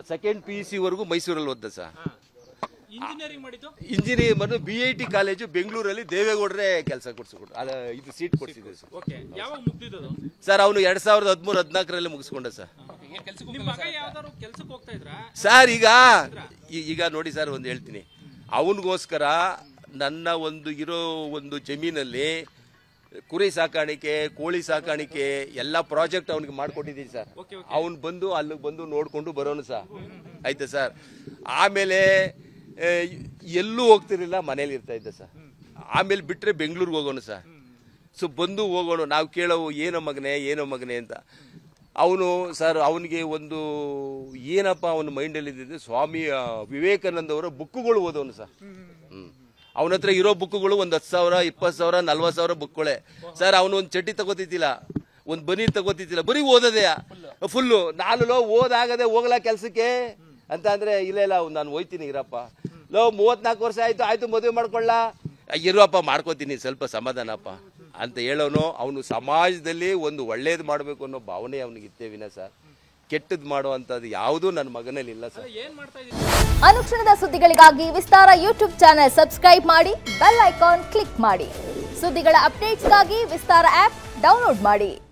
second P U ಸಿ ವರೆಗೂ ಮೈಸೂರಲ್ಲಿ ಓದ್ದ ಸರ್ ಇಂಜಿನಿಯರಿಂಗ್ ಮಾಡಿದ್ದು ಇಂಜಿನಿಯರಿಂಗ್ ಬಂದು ಬಿ ಐ ಟಿ ಕಾಲೇಜು ಬೆಂಗಳೂರಲ್ಲಿ ದೇವೇಗೌಡರೇ ಕೆಲಸ ಕೊಡ್ಸಿಕೊಟ್ರು ಅದ ಇದು ಸೀಟ್ ಕೊಡ್ಸಿದ್ರು ಸರ್ ಓಕೆ ಯಾವಾಗ ಮುಗ್ದಿದ್ದು ಸರ್ ಅವನು ಎರಡ್ ಸಾವಿರದ ಹದಿಮೂರು ಹದಿನಾಲ್ಕರಲ್ಲಿ ಮುಗಿಸ್ಕೊಂಡ ಸರ್ ನಿಮ್ ಮಗ ಯಾವ್ದಾದ್ರು ಕೆಲ್ಸಕ್ಕೆ ಹೋಗ್ತಾ ಇದ್ರಾ ಸರ್ ಈಗ ಈ- ಈಗ ನೋಡಿ ಸರ್ ಒಂದು ಹೇಳ್ತೀನಿ ಅವನಿಗೋಸ್ಕರ ನನ್ನ ಒಂದು ಇರೋ ಒಂದು ಜಮೀನಲ್ಲಿ ಕುರಿ ಸಾಕಾಣಿಕೆ ಕೋಳಿ ಸಾಕಾಣಿಕೆ ಎಲ್ಲ ಪ್ರಾಜೆಕ್ಟ್ ಅವನಿಗೆ ಮಾಡ್ಕೊಟ್ಟಿದ್ದೀನಿ ಸರ್ ಓಕೆ ಓಕೆ ಅವನು ಬಂದು ಅಲ್ಲಿಗೆ ಬಂದು ನೋಡ್ಕೊಂಡು ಬರೋನು ಸರ್ ಆಯ್ತಾ ಸರ್ ಆಮೇಲೆ ಆ, ಎಲ್ಲೂ ಹೋಗ್ತಿರ್ಲಿಲ್ಲ ಮನೇಲಿ ಇರ್ತಾ ಇದ್ದ ಸರ್ ಆಮೇಲೆ ಬಿಟ್ಟರೆ ಬೆಂಗಳೂರಿಗೆ ಹೋಗೋನು ಸರ್ ಸೊ ಬಂದು ಹೋಗೋಣ ನಾವು ಕೇಳೋವು ಏನೋ ಮಗನೇ ಏನೋ ಮಗನೇ ಅಂತ ಅವನು ಸರ್ ಅವನಿಗೆ ಒಂದು ಏನಪ್ಪ ಅವನ ಮೈಂಡಲ್ಲಿ ಇದ್ದಿದ್ದು ಸ್ವಾಮಿ ಆ, ವಿವೇಕಾನಂದ ಅವರ ಬುಕ್ಕುಗಳು ಓದೋನು ಸರ್ ಹ್ಮ್ ಅವನ ಹತ್ರ ಇರೋ ಬುಕ್ಕುಗಳು ಒಂದು ಹತ್ತು ಸಾವಿರ ಇಪ್ಪತ್ತು ಸಾವಿರ ನಲ್ವತ್ತು ಸಾವಿರ ಬುಕ್ಗಳೇ ಸರ್ ಅವನು ಒಂದು ಚಡ್ಡಿ ತಗೋತಿದ್ದಿಲ್ಲ ಒಂದು ಬನೀರ್ ತಗೋತಿದ್ದಿಲ್ಲ ಬರೀ ಓದೋದೇ ಫುಲ್ಲು ನಾನು ಲೋ ಓದಾಗದೆ ಹೋಗ್ಲಾ ಕೆಲ್ಸಕ್ಕೆ ಅಂತ ಅಂದ್ರೆ ಇಲ್ಲ ಇಲ್ಲ ಅವ್ನು ನಾನು ಹೋಯ್ತೀನಿ ಇರಪ್ಪ ಲೋ ಮೂವತ್ನಾಲ್ಕು ವರ್ಷ ಆಯ್ತು ಆಯ್ತು ಮದುವೆ ಮಾಡ್ಕೊಳ್ಳ ಇರುವಪ್ಪ ಮಾಡ್ಕೋತೀನಿ ಸ್ವಲ್ಪ ಸಮಾಧಾನಪ್ಪ ಅಂತ ಹೇಳೋನು ಅವನು ಸಮಾಜದಲ್ಲಿ ಒಂದು ಒಳ್ಳೇದು ಮಾಡಬೇಕು ಅನ್ನೋ ಭಾವನೆ ಅವನಿಗೆ ಇತ್ತೇ ವಿನ ಸರ್ ಕೆಟ್ಟದ್ದು ಮಾಡುವಂಥದ್ದು ಯಾವುದೂ ನನ್ನ ಮಗನಲ್ಲಿ ಇಲ್ಲ ಸರ್ ಏನ್ ಮಾಡ್ತಾ ಇದ್ದೀರಾ ಅನುಕ್ಷಣದ ಸುದ್ದಿಗಳಿಗಾಗಿ ವಿಸ್ತಾರ ಯೂಟ್ಯೂಬ್ ಚಾನೆಲ್ ಸಬ್ಸ್ಕ್ರೈಬ್ ಮಾಡಿ ಬೆಲ್ ಐಕಾನ್ ಕ್ಲಿಕ್ ಮಾಡಿ ಸುದ್ದಿಗಳ ಅಪ್ಡೇಟ್ಸ್ಗಾಗಿ ವಿಸ್ತಾರ ಆಪ್ ಡೌನ್ಲೋಡ್ ಮಾಡಿ